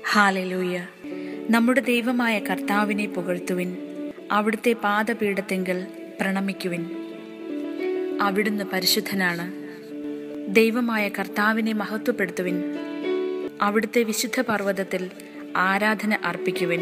Hallelujah നമ്മുടെ ദൈവമായ കർത്താവിനെ പുകഴ്ത്തുവിൻ അവിടുത്തെ പാദപീഠത്തെങ്കിൽ പ്രണമിക്കുവിൻ അവിടുന്ന് പരിശുദ്ധനാണ് ദൈവമായ കർത്താവിനെ മഹത്വപ്പെടുത്തുവിൻ അവിടുത്തെ വിശുദ്ധ പർവ്വതത്തിൽ ആരാധന അർപ്പിക്കുവിൻ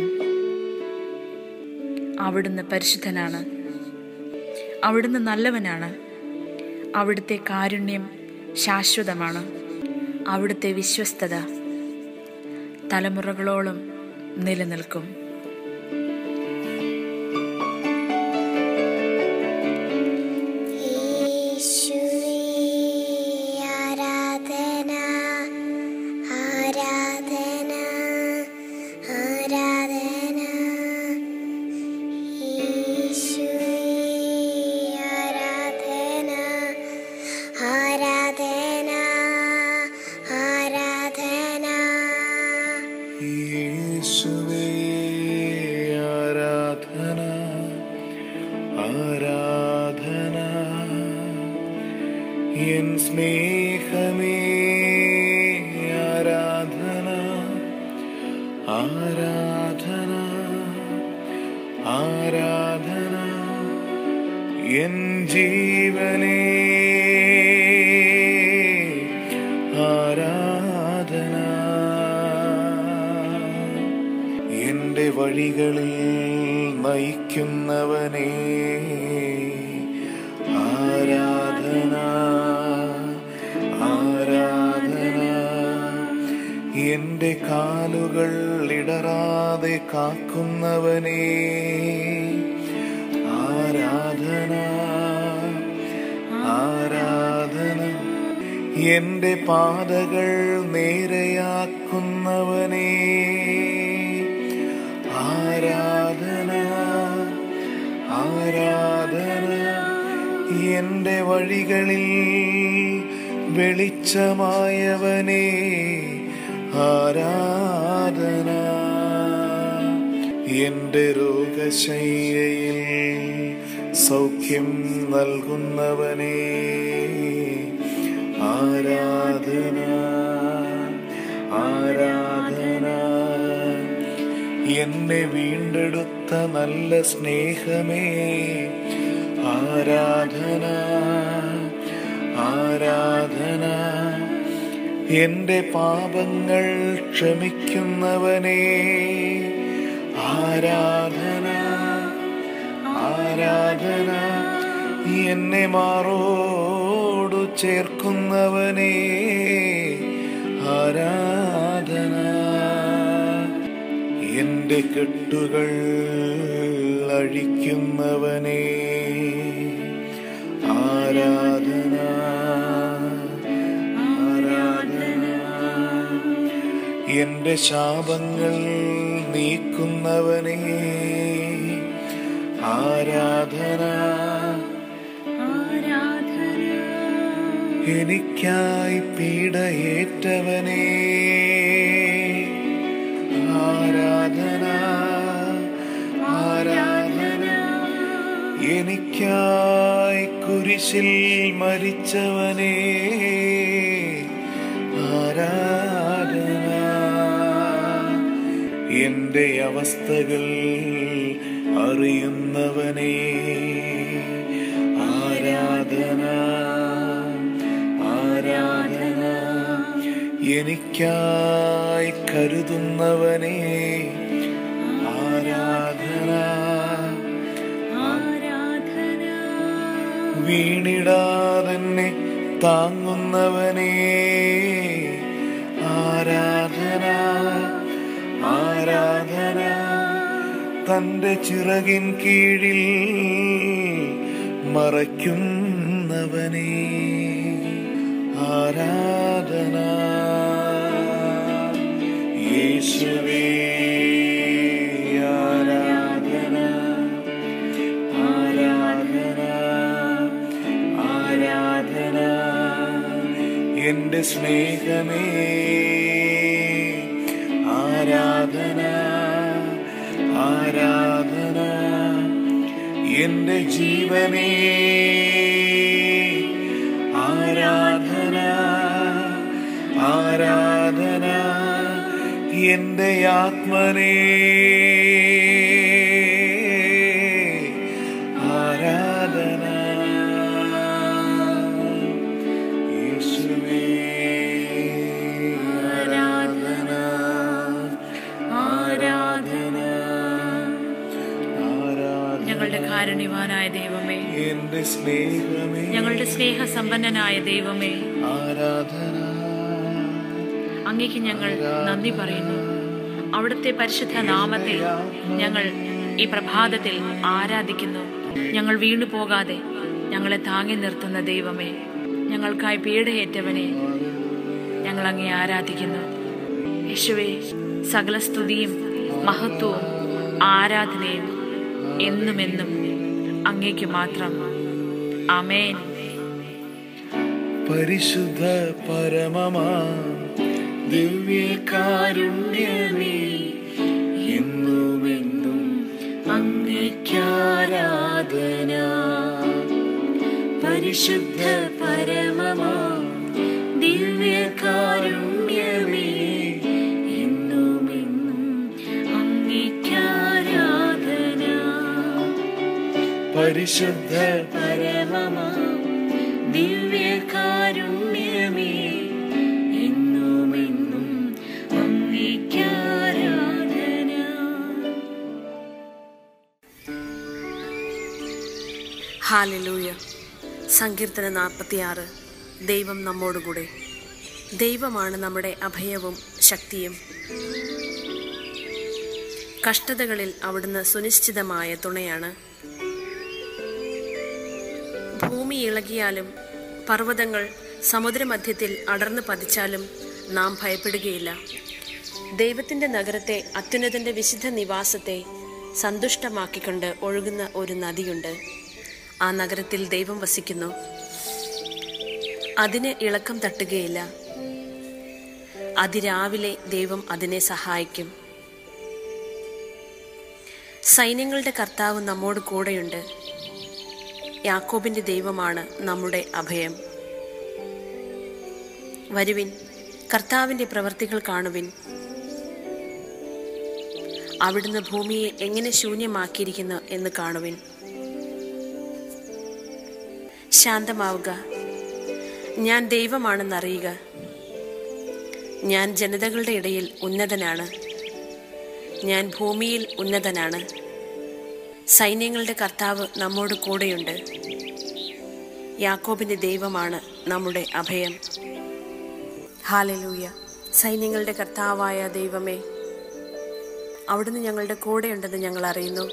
അവിടുന്ന് പരിശുദ്ധനാണ് അവിടുന്ന് നല്ലവനാണ് അവിടുത്തെ കാരുണ്യം ശാശ്വതമാണ് അവിടുത്തെ വിശ്വസ്തത തലമുറകളോളം നിലനിൽക്കും യേശുവേ ആരാധന ആരാധന ആരാധന യേശുവേ ആരാധന ആരാധന ആരാധന യേശുവേ ആരാധന ആരാധന എൻ സ്നേഹമേ ആരാധന ആരാധന ആരാധന എൻ ജീവനേ ആരാധന എന്റെ വഴികളിൽ നയിക്കുന്നവനേ ആരാധന ആരാധന എന്റെ കാലുകൾ ഇടറാതെ കാക്കുന്നവനേ ആരാധന ആരാധന എന്റെ പാതകൾ നേരെയാക്കുന്നവനേ ആരാധന ആരാധന എന്റെ വഴികളിൽ വെളിച്ചമായവനേ ആരാധന എന്റെ രോഗശയ്യയിൽ സൗഖ്യം നൽകുന്നവനേ ആരാധന ആരാധന എന്നെ വീണ്ടെടുത്ത നല്ല സ്നേഹമേ ആരാധന ആരാധന എന്റെ പാപങ്ങൾ ക്ഷമിക്കുന്നവനേ ആരാധന ആരാധന എന്നെ മാറോടു ചേർക്കുന്നവനേ ആരാധന എന്റെ കെട്ടുകൾ അഴിക്കുന്നവനേ ആരാധന ആരാധന എന്റെ ശാപങ്ങൾ നീക്കുന്നവനേ ആരാധന എനിക്കായി പീഡയേറ്റവനേ ആരാധന ആരാധന എനിക്കായി കുരിശിൽ മരിച്ചവനേ ആരാധന എന്റെ അവസ്ഥകൾ അറിയുന്നവനേ ആരാധന ആരാധന എനിക്കായി കരുതുന്നവനേ ആരാധന വീണിടാതെന്നെ താങ്ങുന്നവനേ ആരാധന ആരാധന തന്റെ ചിറകിൻ കീഴിൽ മറയ്ക്കുന്നവനേ ആരാധന യേശുവേ ആരാധന ആരാധന ആരാധന എന്റെ സ്നേഹമേ ആരാധന ആരാധന എന്റെ ജീവനേ ആരാധന ആരാധന എന്റെ ആത്മനേ ആരാധന യേശുവേ ആരാധന ആരാധന ആരാധന ഞങ്ങളുടെ കാരുണ്യവാനായ ദൈവമേ എന്റെ സ്നേഹമേ ഞങ്ങളുടെ സ്നേഹസമ്പന്നനായ ദൈവമേ ആരാധന അങ്ങേക്ക് ഞങ്ങൾ നന്ദി പറയുന്നു അവിടുത്തെ പരിശുദ്ധ നാമത്തെ ഞങ്ങൾ ഈ പ്രഭാതത്തിൽ ആരാധിക്കുന്നു ഞങ്ങൾ വീണു പോകാതെ ഞങ്ങളെ താങ്ങി നിർത്തുന്ന ദൈവമേ ഞങ്ങൾക്കായി പീഡയേറ്റവനെ ഞങ്ങൾ അങ്ങേ ആരാധിക്കുന്നു യേശുവേ സകല സ്തുതിയും മഹത്വവും ആരാധനയും എന്നുമെന്നും അങ്ങേക്ക് മാത്രം ആമേൻ പരിശുദ്ധ പരമമാ ദിവ്യകാരുണ്യമേ എന്നുമെന്നും അങ്ങേക്കാരാധന പരിശുദ്ധ പരമമാ ദിവ്യകാരുണ്യമേ എന്നുമെന്നും അങ്ങേക്കാരാധന പരിശുദ്ധ പരമമാ ദിവ്യകാരുണ്യമേ എന്നുമെന്നും അങ്ങേക്കാരാധന ഹാലലൂയ സങ്കീർത്തന നാൽപ്പത്തിയാറ് ദൈവം നമ്മോടുകൂടെ ദൈവമാണ് നമ്മുടെ അഭയവും ശക്തിയും കഷ്ടതകളിൽ അവിടുന്ന് സുനിശ്ചിതമായ തുണയാണ് ഭൂമി ഇളകിയാലും പർവ്വതങ്ങൾ സമുദ്രമധ്യത്തിൽ അടർന്നു പതിച്ചാലും നാം ഭയപ്പെടുകയില്ല ദൈവത്തിൻ്റെ നഗരത്തെ അത്യുന്നതൻ്റെ വിശുദ്ധ നിവാസത്തെ സന്തുഷ്ടമാക്കിക്കൊണ്ട് ഒഴുകുന്ന ഒരു നദിയുണ്ട് ആ നഗരത്തിൽ ദൈവം വസിക്കുന്നു അതിന് ഇളക്കം തട്ടുകയില്ല അതിരാവിലെ ദൈവം അതിനെ സഹായിക്കും സൈന്യങ്ങളുടെ കർത്താവ് നമ്മോട് കൂടെയുണ്ട് യാക്കോബിന്റെ ദൈവമാണ് നമ്മുടെ അഭയം വരുവിൻ കർത്താവിന്റെ പ്രവർത്തികൾ കാണുവിൻ അവിടുന്ന് ഭൂമിയെ എങ്ങനെ ശൂന്യമാക്കിയിരിക്കുന്നു എന്ന് കാണുവിൻ ശാന്തമാവുക ഞാൻ ദൈവമാണെന്നറിയുക ഞാൻ ജനതകളുടെ ഇടയിൽ ഉന്നതനാണ് ഞാൻ ഭൂമിയിൽ ഉന്നതനാണ് സൈന്യങ്ങളുടെ കർത്താവ് നമ്മോട് കൂടെയുണ്ട് യാക്കോബിന്റെ ദൈവമാണ് നമ്മുടെ അഭയം ഹാലലൂയ സൈന്യങ്ങളുടെ കർത്താവായ ദൈവമേ അവിടുന്ന് ഞങ്ങളുടെ കൂടെയുണ്ടെന്ന് ഞങ്ങൾ അറിയുന്നു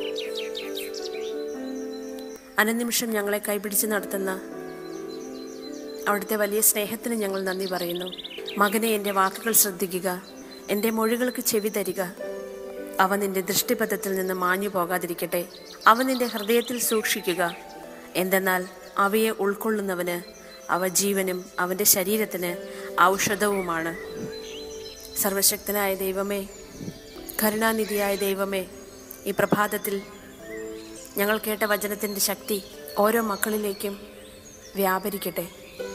അനനിമിഷം ഞങ്ങളെ കൈപിടിച്ച് നടത്തുന്ന അവിടുത്തെ വലിയ സ്നേഹത്തിന് ഞങ്ങൾ നന്ദി പറയുന്നു മകനെ എൻ്റെ വാക്കുകൾ ശ്രദ്ധിക്കുക എൻ്റെ മൊഴികൾക്ക് ചെവി തരിക അവ നിന്റെ ദൃഷ്ടിപഥത്തിൽ നിന്ന് മാഞ്ഞു പോകാതിരിക്കട്ടെ അവ നിന്റെ ഹൃദയത്തിൽ സൂക്ഷിക്കുക എന്തെന്നാൽ അവയെ ഉൾക്കൊള്ളുന്നവന് അവ ജീവനും അവൻ്റെ ശരീരത്തിന് ഔഷധവുമാണ് സർവശക്തനായ ദൈവമേ കരുണാനിധിയായ ദൈവമേ ഈ പ്രഭാതത്തിൽ ഞങ്ങൾ കേട്ട വചനത്തിൻ്റെ ശക്തി ഓരോ മക്കളിലേക്കും വ്യാപരിക്കട്ടെ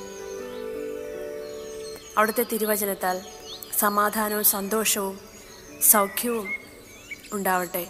അവിടുത്തെ തിരുവചനത്താൽ സമാധാനവും സന്തോഷവും സൗഖ്യവും ഉണ്ടാവട്ടെ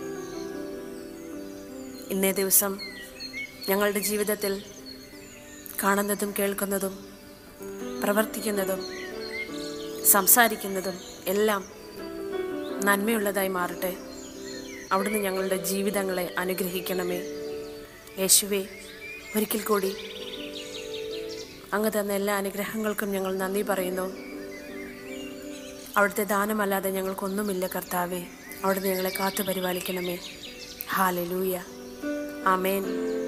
ഇന്നേ ദിവസം ഞങ്ങളുടെ ജീവിതത്തിൽ കാണുന്നതും കേൾക്കുന്നതും പ്രവർത്തിക്കുന്നതും സംസാരിക്കുന്നതും എല്ലാം നന്മയുള്ളതായി മാറട്ടെ അവിടുന്ന് ഞങ്ങളുടെ ജീവിതങ്ങളെ അനുഗ്രഹിക്കണമേ യേശുവേ ഒരിക്കൽ കൂടി അങ്ങ് തന്ന എല്ലാ അനുഗ്രഹങ്ങൾക്കും ഞങ്ങൾ നന്ദി പറയുന്നു അവിടുത്തെ ദാനമല്ലാതെ ഞങ്ങൾക്കൊന്നുമില്ല കർത്താവേ അവിടുന്ന് ഞങ്ങളെ കാത്തു പരിപാലിക്കണമേ ഹാലലൂയ ആമേൻ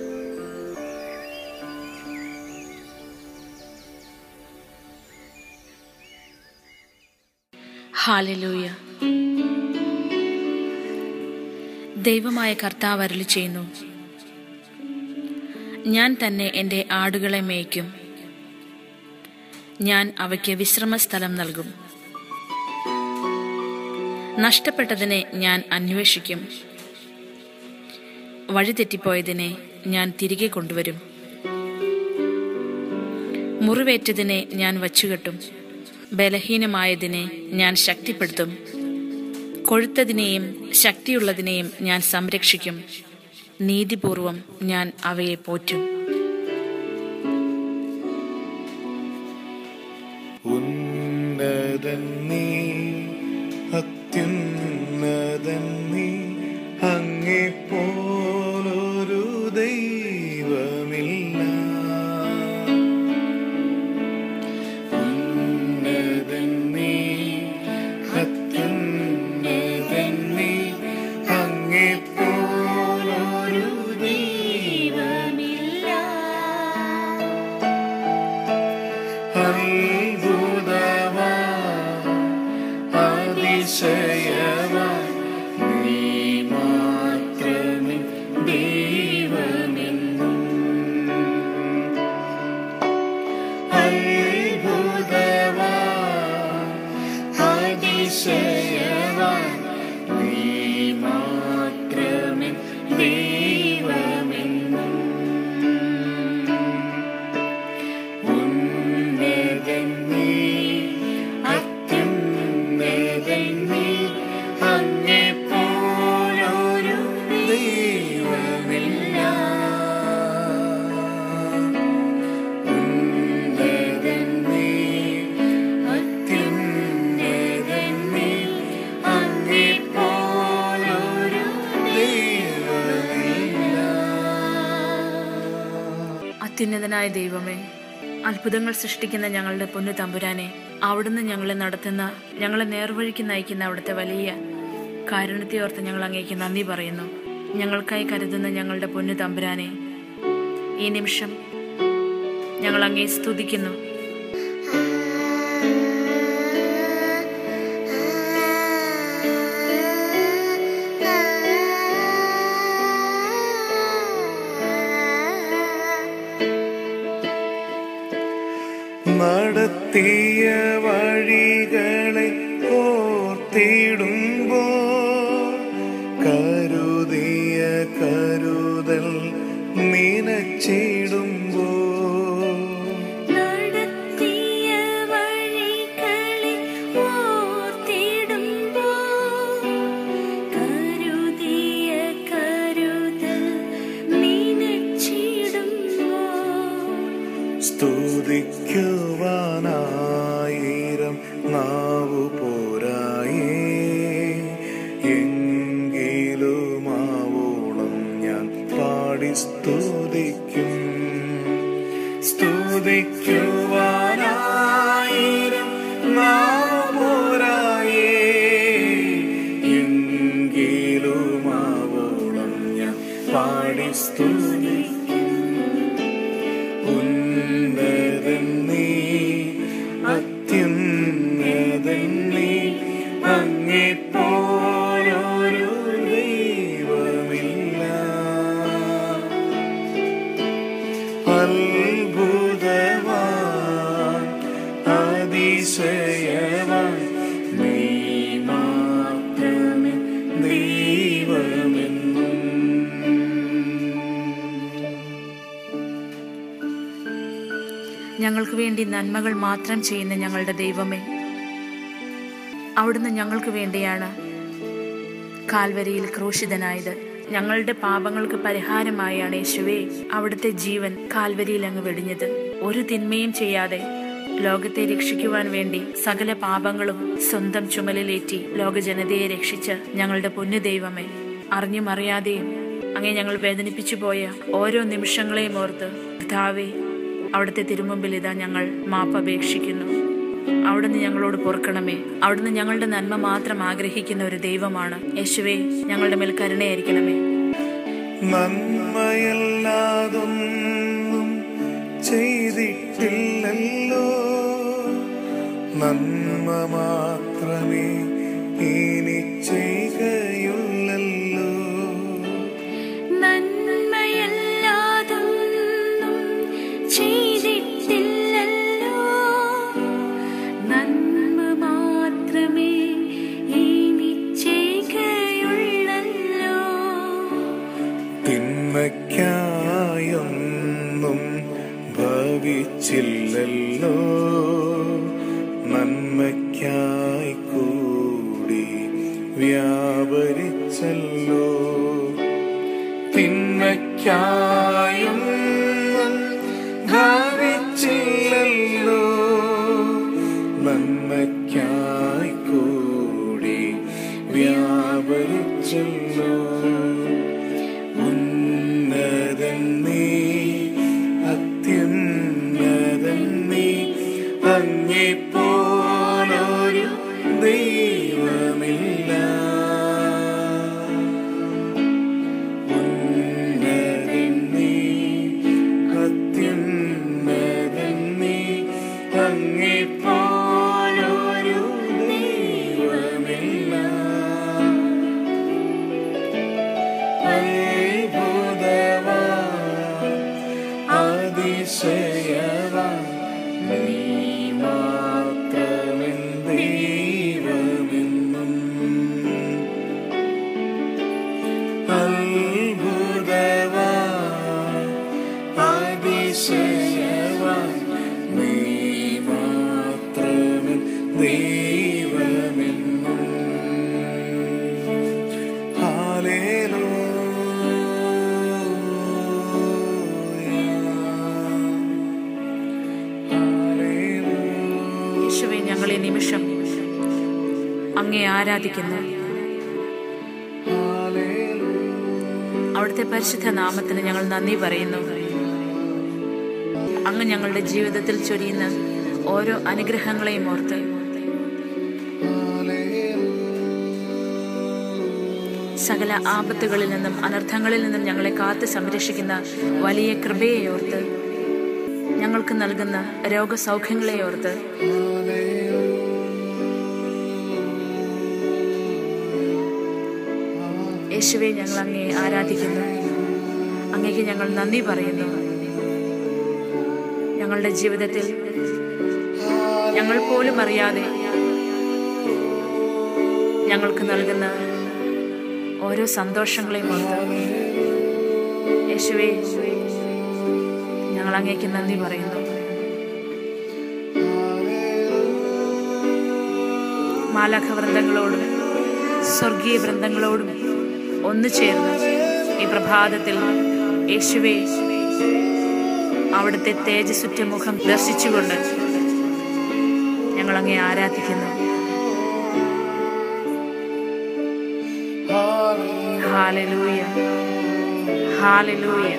ഹാലലൂയ ദൈവമായ കർത്താവ് അരുളി ചെയ്യുന്നു ഞാൻ തന്നെ എൻ്റെ ആടുകളെ മേയ്ക്കും ഞാൻ അവയ്ക്ക് വിശ്രമസ്ഥലം നൽകും നഷ്ടപ്പെട്ടതിനെ ഞാൻ അന്വേഷിക്കും വഴിതെറ്റിപ്പോയതിനെ ഞാൻ തിരികെ കൊണ്ടുവരും മുറിവേറ്റതിനെ ഞാൻ വച്ചുകെട്ടും ബലഹീനമായതിനെ ഞാൻ ശക്തിപ്പെടുത്തും കൊഴുത്തതിനെയും ശക്തിയുള്ളതിനെയും ഞാൻ സംരക്ഷിക്കും നീതിപൂർവം ഞാൻ അവയെ പോറ്റും ഉന്നതൻ നീ അത്യുന്നതൻ നീ അങ്ങേ പോലൊരു ദൈവമില്ല ഉന്നതൻ നീ അത്യുന്നതൻ നീ അങ്ങേ പോലൊരു ദൈവമില്ല അത്ഭുതമാ അതിശയമാ നീ മാത്രമേ ദൈവമെന്നും അത്ഭുതമാ അതിശയമാ നീ മാത്രമേ ദൈവമെന്നും ഉന്നതൻ നീ അത്യുന്നതൻ നീ അങ്ങേ പോലൊരു ദൈവമില്ല ഉന്നതൻ നീ അത്യുന്നതൻ നീ അങ്ങേ പോലൊരു ദൈവമില്ല അത്യുന്നതനായ ദൈവമേ അത്ഭുതങ്ങൾ സൃഷ്ടിക്കുന്ന ഞങ്ങളുടെ പൊന്നു തമ്പുരാനെ അവിടുന്ന് ഞങ്ങളെ നടത്തുന്ന ഞങ്ങളെ നേർവഴിക്ക് നയിക്കുന്ന അവിടുത്തെ വലിയ കാരുണ്യത്തെ ഓർത്ത് ഞങ്ങൾ അങ്ങേക്ക് നന്ദി പറയുന്നു ഞങ്ങൾക്കായി കരുതുന്ന ഞങ്ങളുടെ പൊന്നു തമ്പുരാനെ ഈ നിമിഷം ഞങ്ങൾ അങ്ങേ സ്തുതിക്കുന്നു നടത്തിയ വഴികളെ ഓർത്തിടുമ്പോ കരുതിയ കരുതൽ നിനച്ചിടുമ്പോ നടത്തിയ വഴികളെ ഓർത്തിടുമ്പോ കരുതിയ കരുതൽ നിനച്ചിടുമ്പോ സ്തുതിക്കുവാനായിരം നാവു പോരായേ എങ്കിലുമാവോളം ഞാൻ പാടി സ്തുതിക്കും സ്തുതിക്കുവാനായിരം നാവു പോരായേ എങ്കിലുമാവോളം ഞാൻ പാടി സ്തുതിക്കും ഉന്നതൻ നീ അത്യുന്നതൻ നീ അങ്ങേ പോലൊരു ദൈവമില്ല അത്ഭുതവാൻ അതിശയവാൻ നീ മാത്രമേ ദൈവമെന്നും ഞങ്ങൾക്ക് വേണ്ടി നന്മകൾ മാത്രം ചെയ്യുന്ന ഞങ്ങളുടെ ദൈവമേ അവിടുന്ന് ഞങ്ങൾക്ക് വേണ്ടിയാണ് കാൽവരിയിൽ ക്രൂശിതനായത് ഞങ്ങളുടെ പാപങ്ങൾക്ക് പരിഹാരമായാണ് യേശുവേ അവിടുത്തെ ജീവൻ കാൽവരിയിൽ അങ്ങ് വെടിഞ്ഞത് ഒരു തിന്മയും ചെയ്യാതെ ലോകത്തെ രക്ഷിക്കുവാൻ വേണ്ടി സകല പാപങ്ങളും സ്വന്തം ചുമലിലേറ്റി ലോക ജനതയെ രക്ഷിച്ച് ഞങ്ങളുടെ പൊന്നു ദൈവമേ അറിഞ്ഞും അറിയാതെയും അങ്ങേ ഞങ്ങൾ വേദനിപ്പിച്ചു പോയ ഓരോ നിമിഷങ്ങളെയും ഓർത്ത് കർത്താവേ അവിടുത്തെ തിരുമുമ്പിൽ ഇതാ ഞങ്ങൾ മാപ്പ് അപേക്ഷിക്കുന്നു അവിടുന്ന് ഞങ്ങളോട് പൊറുക്കണമേ അവിടുന്ന് ഞങ്ങളുടെ നന്മ മാത്രം ആഗ്രഹിക്കുന്ന ഒരു ദൈവമാണ് യേശുവേ ഞങ്ങളുടെ മേൽ കരുണയായിരിക്കണമേ നന്മയല്ലാതൊന്നും ചെയ്തിട്ടില്ലല്ലോ നന്മ മാത്രമേ ഇനി ചെയ്യുകയുള്ളല്ലോ നന്മയല്ലാതൊന്നും ചെയ്തിട്ടില്ലല്ലോ നന്മ മാത്രമേ ഇനി ചെയ്യുകയുള്ളല്ലോ തിന്മയ്ക്കായൊന്നും ഭവിച്ചില്ലല്ലോ നന്മ വ്യാപരിച്ചല്ലോ തിന്മയ്ക്കായും ഭാവിച്ചില്ലല്ലോ നന്മയ്ക്കായി കൂടി വ്യാപരിച്ചല്ലോ ഉന്നതൻ നീ അത്യുന്നതൻ നീ അങ്ങെപ്പോലൊരു ദൈവമില്ല ഉന്നതൻ നീ അത്യുന്നതൻ നീ അങ്ങെപ്പോലൊരു ദൈവമില്ല അത്ഭുതവാ അതിശയവാ നീ മാത്രമെൻ ദൈവമെന്നും അത്ഭുതവാ അതിശയവാ നീ മാത്രമെൻ ദൈവമെന്നും യേശുവെ ഞങ്ങൾ ഈ നിമിഷം അങ്ങേ ആരാധിക്കുന്നു അവിടുത്തെ പരിശുദ്ധ നാമത്തിന് ഞങ്ങൾ നന്ദി പറയുന്നു അങ്ങ് ഞങ്ങളുടെ ജീവിതത്തിൽ ചൊരിയുന്ന ഓരോ അനുഗ്രഹങ്ങളെയും ഓർത്ത് സകല ആപത്തുകളിൽ നിന്നും അനർത്ഥങ്ങളിൽ നിന്നും ഞങ്ങളെ കാത്ത് സംരക്ഷിക്കുന്ന വലിയ കൃപയെ ഓർത്ത് ഞങ്ങൾക്ക് നൽകുന്ന രോഗസൗഖ്യങ്ങളെ ഓർത്ത് യേശുവെ ഞങ്ങൾ അങ്ങേ ആരാധിക്കുന്നു അങ്ങേക്ക് ഞങ്ങൾ നന്ദി പറയുന്നു ഞങ്ങളുടെ ജീവിതത്തിൽ ഞങ്ങൾ പോലും അറിയാതെ ഞങ്ങൾക്ക് നൽകുന്ന ഓരോ സന്തോഷങ്ങളെയും ഓർത്ത് യേശുവെ ഞങ്ങൾ അങ്ങേക്ക് നന്ദി പറയുന്നു മാലാഖ വൃന്ദങ്ങളോടും സ്വർഗീയ വൃന്ദങ്ങളോടും ഒന്നു ചേർന്ന് ഈ പ്രഭാതത്തിൽ യേശുവെ അവിടുത്തെ തേജസ്സുറ്റ മുഖം ദർശിച്ചുകൊണ്ട് ഞങ്ങൾ അങ്ങേ ആരാധിക്കുന്നു hallelujah hallelujah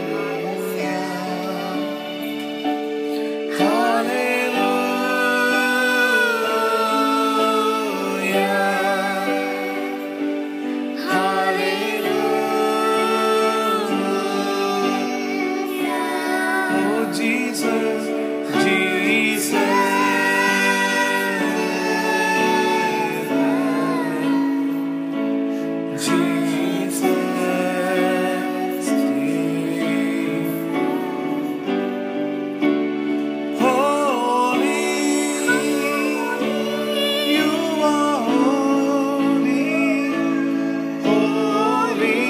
Oh, Jesus, Jesus. Jesus, Holy, you are holy, holy.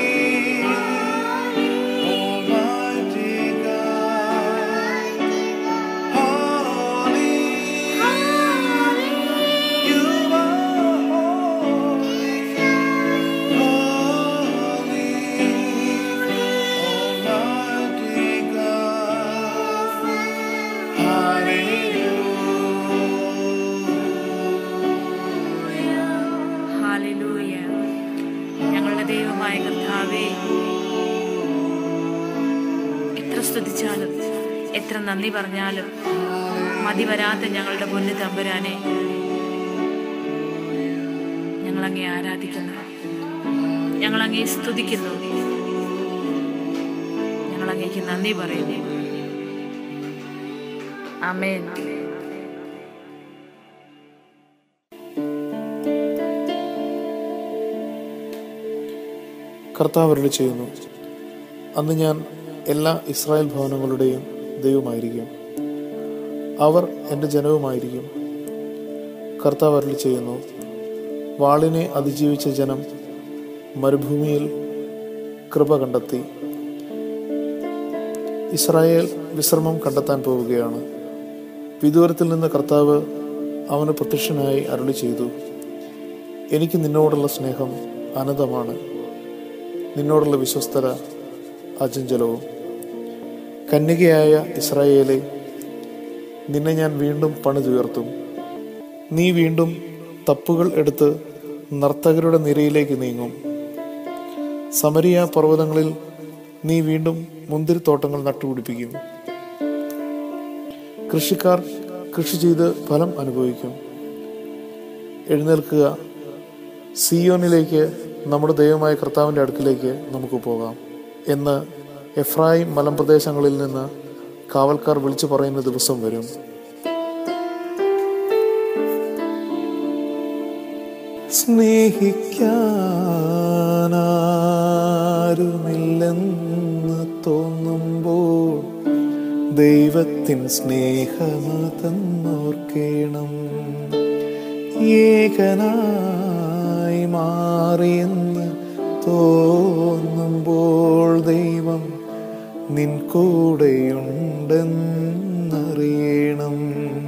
Almighty God, holy, you are holy, holy, Almighty God, hallelujah. Hallelujah ഞങ്ങളുടെ ദൈവമായ കർത്താവേ എത്ര സ്തുതിച്ചാലും എത്ര നന്ദി പറഞ്ഞാലും മതി വരാത്ത ഞങ്ങളുടെ പൊന്നു തമ്പുരാനെ ഞങ്ങളങ്ങേ ആരാധിക്കുന്നു ഞങ്ങളങ്ങേ സ്തുതിക്കുന്നു ഞങ്ങളങ്ങേക്ക് നന്ദി പറയുന്നു അമേൻ കർത്താവ് അരുളി ചെയ്യുന്നു അന്ന് ഞാൻ എല്ലാ ഇസ്രായേൽ ഭവനങ്ങളുടെയും ദൈവമായിരിക്കും അവർ എൻ്റെ ജനവുമായിരിക്കും കർത്താവ് അരുളി ചെയ്യുന്നു വാളിനെ അതിജീവിച്ച ജനം മരുഭൂമിയിൽ കൃപ കണ്ടെത്തി ഇസ്രായേൽ വിശ്രമം കണ്ടെത്താൻ പോവുകയാണ് വിദൂരത്തിൽ നിന്ന് കർത്താവ് അവന് പ്രത്യക്ഷനായി അരുളി ചെയ്തു എനിക്ക് നിന്നോടുള്ള സ്നേഹം അനന്തമാണ് നിന്നോടുള്ള വിശ്വസ്തത അചഞ്ചലവും കന്യകയായ ഇസ്രായേലെ നിന്നെ ഞാൻ വീണ്ടും പണിതുയർത്തും നീ വീണ്ടും തപ്പുകൾ എടുത്ത് നർത്തകരുടെ നിരയിലേക്ക് നീങ്ങും സമരിയ പർവ്വതങ്ങളിൽ നീ വീണ്ടും മുന്തിരിത്തോട്ടങ്ങൾ നട്ടുപിടിപ്പിക്കും കൃഷിക്കാർ കൃഷി ചെയ്ത് ഫലം അനുഭവിക്കും എഴുന്നേൽക്കുക സിയോനിലേക്ക് നമ്മുടെ ദൈവമായ കർത്താവിൻ്റെ അടുക്കിലേക്ക് നമുക്ക് പോകാം എന്ന് എഫ്രായിം മലമ്പ്രദേശങ്ങളിൽ നിന്ന് കാവൽക്കാർ വിളിച്ചു പറയുന്ന ദിവസം വരും സ്നേഹിക്കാനാരുമില്ലെന്ന് തോന്നുമ്പോൾ ദൈവത്തിൻ സ്നേഹമതെന്നോർക്കേണം ഏകനായി മാറിയെന്ന് തോന്നുമ്പോൾ ദൈവം നിൻ കൂടെയുണ്ടെന്നറിയണം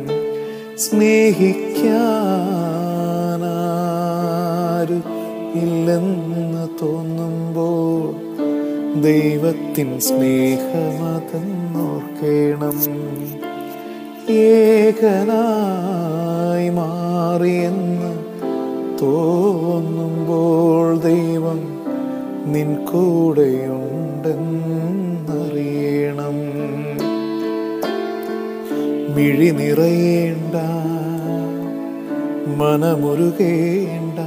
സ്നേഹിക്കാനാരും ഇല്ലെന്ന് തോന്നുമ്പോൾ ദൈവത്തിൻ സ്നേഹമതെന്നോർക്കേണം ഏകനായി മാറിയെന്ന് തോന്നുമ്പോൾ ദൈവം നിൻ കൂടെയുണ്ടെന്നറിയണം മിഴി നിറയേണ്ട മനമുരുകേണ്ട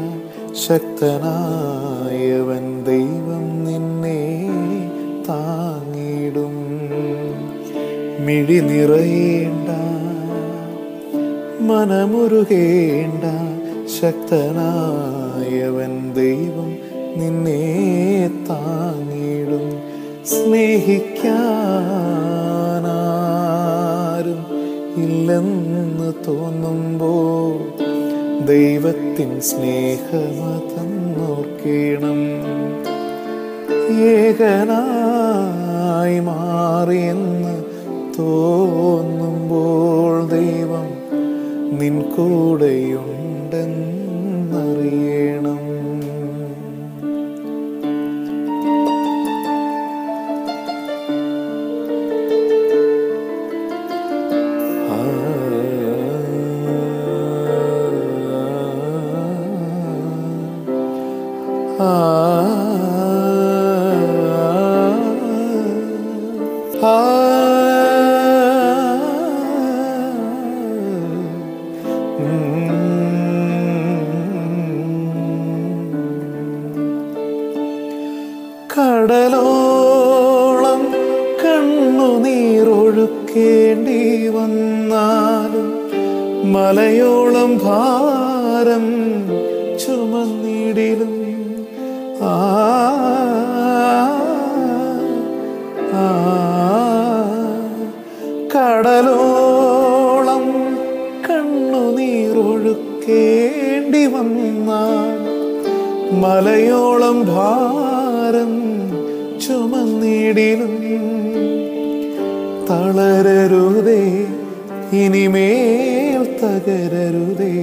ശക്തനായവൻ ദൈവം നിന്നെ താങ്ങിടും മിഴി നിറയേണ്ട മനമുരുകേണ്ട ശക്തനായവൻ ദൈവം നിന്നെ താങ്ങിടും സ്നേഹിക്കാനാരും ഇല്ലെന്ന് തോന്നുമ്പോൾ ദൈവത്തിൻ സ്നേഹമതെന്നോർക്കണം ഏകനായി മാറിയെന്ന് തോന്നുമ്പോൾ ദൈവം നിൻ കൂടെയുണ്ടെന്നറിയണം ആ ആ കടലോളം കണ്ണുനീരൊഴുക്കേണ്ടി വന്നാലും മലയോളം ഭാരം ചുമന്നിടിലും ആ ആ കടലോളം കണ്ണുനീരൊഴുക്കേണ്ടി വന്നാൽ മലയോളം ഭാരം ചുമന്നിടിലും തളരരുതേ ഇനിമേൽ തകരരുതേ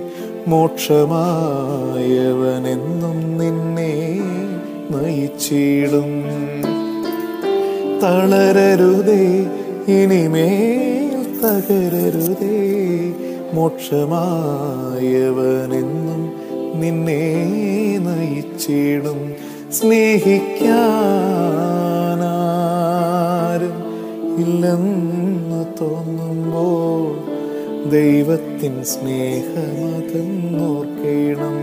മോക്ഷമായവനെന്നും നിന്നെ നയിച്ചിടും തളരരുതേ ഇനിമേൽ തകരരുതേ മോക്ഷമായവനെന്നും നിന്നെ നയിച്ചിടും സ്നേഹിക്കാനാരും ഇല്ലെന്ന് തോന്നുമ്പോൾ ദൈവത്തിൻ സ്നേഹമതെന്നോർക്കണം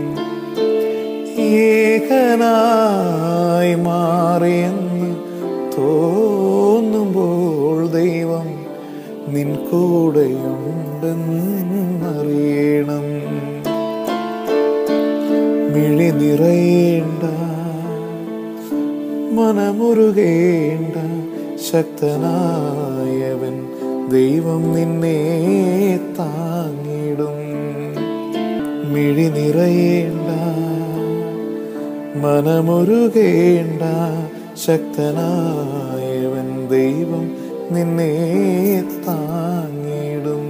ഏകനായി മാറിയെന്ന് തോന്നുമ്പോൾ ദൈവം നിൻ കൂടെയുണ്ടെന്നറിയണം മിഴി നിറയേണ്ട മനമുരുകേണ്ട ശക്തനായവൻ ദൈവം നിന്നെ താങ്ങിടും മിഴി നിറയേണ്ട മനമുരുകേണ്ട ശക്തനായവൻ ദൈവം നിന്നെ താങ്ങിടും